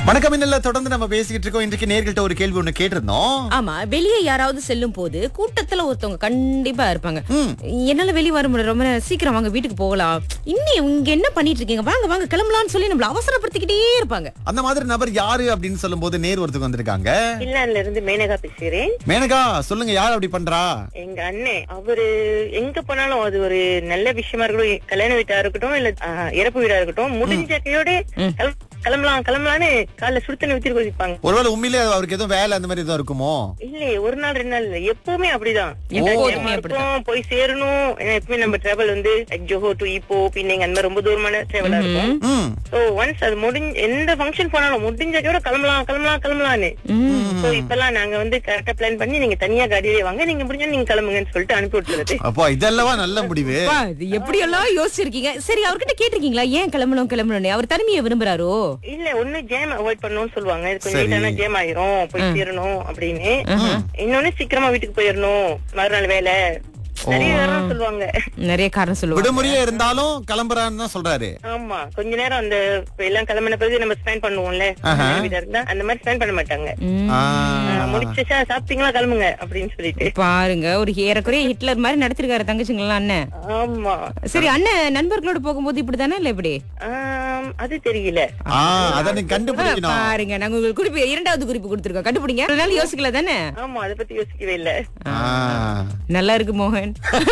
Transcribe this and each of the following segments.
வணக்கம் இன்னல்ல தொடர்ந்து நம்ம பேசிக்கிட்டு இருக்கோம் இன்றைக்கு நேர்கள்ட்ட ஒரு கேள்வி ஒண்ணு கேட்டிருந்தோம் ஆமா வெளியே யாராவது செல்லும் போது கூட்டத்துல ஒருத்தவங்க கண்டிப்பா இருப்பாங்க என்னால வெளிய வர முடியல ரொம்ப நேரம் சீக்கிரம் வாங்க வீட்டுக்கு போகலாம் இன்னும் இங்க என்ன பண்ணிட்டு இருக்கீங்க வாங்க வாங்க கிளம்பலாம்னு சொல்லி நம்மள அவசரப்படுத்திக்கிட்டே இருப்பாங்க அந்த மாதிரி நபர் யாரு அப்படின்னு சொல்லும்போது நேர் ஒருத்தருக்கு வந்திருக்காங்க பின்லாந்துல இருந்து மேனகா பேசுகிறேன் மேனகா சொல்லுங்க யார் அப்படி பண்றா எங்க அண்ணன் அவரு எங்க போனாலும் அது ஒரு நல்ல விஷயமா இருக்கட்டும் கல்யாண வீட்டா இருக்கட்டும் இல்ல ஆ, இறப்பு வீடா இருக்கட்டும் முடிஞ்ச கையோட கிள- கிளம்பலாம் கிளம்பலான்னு காலைல சுடுத்தண்ணி ஊத்தி குதிப்பாங்க ஒருவேளை உண்மையிலே அவருக்கு எதுவும் வேலை அந்த மாதிரி எதுவும் இருக்குமோ இல்லையே ஒரு நாள் ரெண்டு நாள் இல்ல எப்பவுமே அப்படிதான் எப்போதுமே ஏமா இருக்கும், போய் சேரணும் ஏன்னா எப்பவுமே நம்ம டிராவல் வந்து ஜோஹோ டு இப்போ பின்னைங்க அந்த மாதிரி ரொம்ப தூரமான டிராவலா இருக்கும் ம் சோ ஒன்ஸ் அது முடிஞ்ச எந்த ஃபங்க்ஷன் போனாலும் முடிஞ்ச கூட கிளம்பலாம் கிளம்பலாம் கிளம்பலான்னு சோ இப்பெல்லாம் நாங்க வந்து கரெக்டா பிளான் பண்ணி நீங்க தனியா காடியிலே வாங்க நீங்க முடிஞ்சா நீங்க கிளம்புங்கன்னு சொல்லிட்டு அனுப்பி விட்டுறது அப்போ இதல்லவா நல்ல முடிவு அப்பா, இது எப்படி எல்லாம் யோசிச்சிருக்கீங்க சரி அவர்கிட்ட கேட்டிருக்கீங்களா ஏன் கிளம்பணும் கிளம்பணும்னு அவர் தனிமையை விரும்புறாரோ இல்ல ஒண்ணு ஜேம் அவாய்ட் பண்ணணும்னு சொல்லுவாங்க இது கொஞ்சம் சரி. லேட்டான ஜேம் ஆயிரும் போய் சேரணும் அப்படின்னு இன்னொன்னு சீக்கிரமா வீட்டுக்கு போயிடணும் மறுநாள் வேலை நிறைய நேரம் சொல்லுவாங்க நிறைய காரணம் சொல்லுவாங்க விடுமுறையே இருந்தாலும் கிளம்புறான்னு தான் சொல்றாரு ஆமா கொஞ்ச நேரம் அந்த இப்ப எல்லாம் கிளம்பின பிறகு நம்ம ஸ்பெண்ட் பண்ணுவோம்ல கல்யாண வீடா இருந்தா அந்த மாதிரி ஸ்பெண்ட் பண்ண மாட்டாங்க ம். ஆ. ஆஹ் முடிச்சுச்சா சாப்பிட்டீங்களா கிளம்புங்க அப்படின்னு சொல்லிட்டு பாருங்க ஒரு ஏறக்குறைய ஹிட்லர் மாதிரி நடத்திருக்காரு தங்கச்சிங்களா அண்ணன் ஆமா சரி அண்ணன் நண்பர்களோட போகும்போது இப்படிதானே இல்ல இப்படி ஆம், அது தெரியல ஆ அத நீங்க கண்டுபிடிக்கணும் பாருங்க நாங்க உங்களுக்கு குறிப்பு இரண்டாவது குறிப்பு கொடுத்திருக்கோம் கண்டுபிடிங்க அதனால யோசிக்கல தானே ஆமா அத பத்தி யோசிக்கவே இல்ல ஆ. நல்லா இருக்கு மோகன்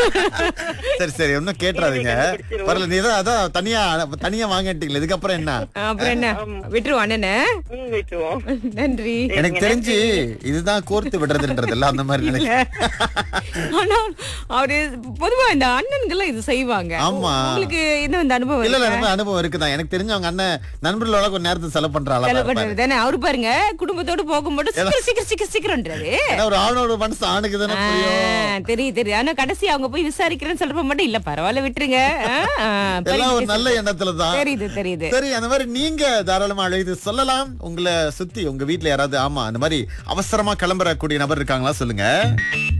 சரி சரி ஒன்னும் கேட்டுறாதீங்க கண்டுபிடிச்சிருவோம். பரவாயில்ல நீ தான் அதான் தனியா தனியா வாங்கிட்டீங்களா இதுக்கப்புறம் என்ன அப்புறம் என்ன விட்டுருவோம் அண்ணனை ம், விட்டுருவோம் நன்றி எனக்கு தெரிஞ்சு இதுதான் கோர்த்து விடுறதுன்றது இல்ல அந்த மாதிரி நினைக்கிறேன் ஆனா அவரு பொதுவா இந்த அண்ணன்கள் இது செய்வாங்க ஆமா. உங்களுக்கு இன்னும் இந்த அனுபவம் இல்ல இல்ல இருக்கா? நம்ம அனுபவம் இருக்குதான் எனக்கு தெரிஞ்ச அவங்க அண்ணன் நண்பர்களோட கொஞ்சம் நேரத்தை செலவு பண்ற ஆளா செலவு தான் இருப்பாரு. பண்றது தானே அவரு பாருங்க குடும்பத்தோட போகும்போது சீக்கிரம் சீக்கிரம் சீக்கிரம் சீக்கிரம்ன்றாரு ஏன்னா ஒரு ஆணோட மனசு ஆணுக்கு தானே புரியும் ஆ, தெரியுது தெரியுது ஆனா கடைசி அவங்க போய் விசாரிக்கிறேன்னு சொல்றப்ப மட்டும் இல்ல பரவாயில்ல விட்டுருங்க ஆ, ஆ, எல்லாம் ஒரு பரிசு நல்ல எண்ணத்துல தான் தெரியுது தெரியுது சரி அந்த மாதிரி நீங்க தாராளமா அழைத்து சொல்லலாம் உங்களை சுத்தி உங்க வீட்ல யாராவது ஆமா அந்த மாதிரி அவசரமா கிளம்புறக்கூடிய நபர் இருக்காங்களா சொல்லுங்க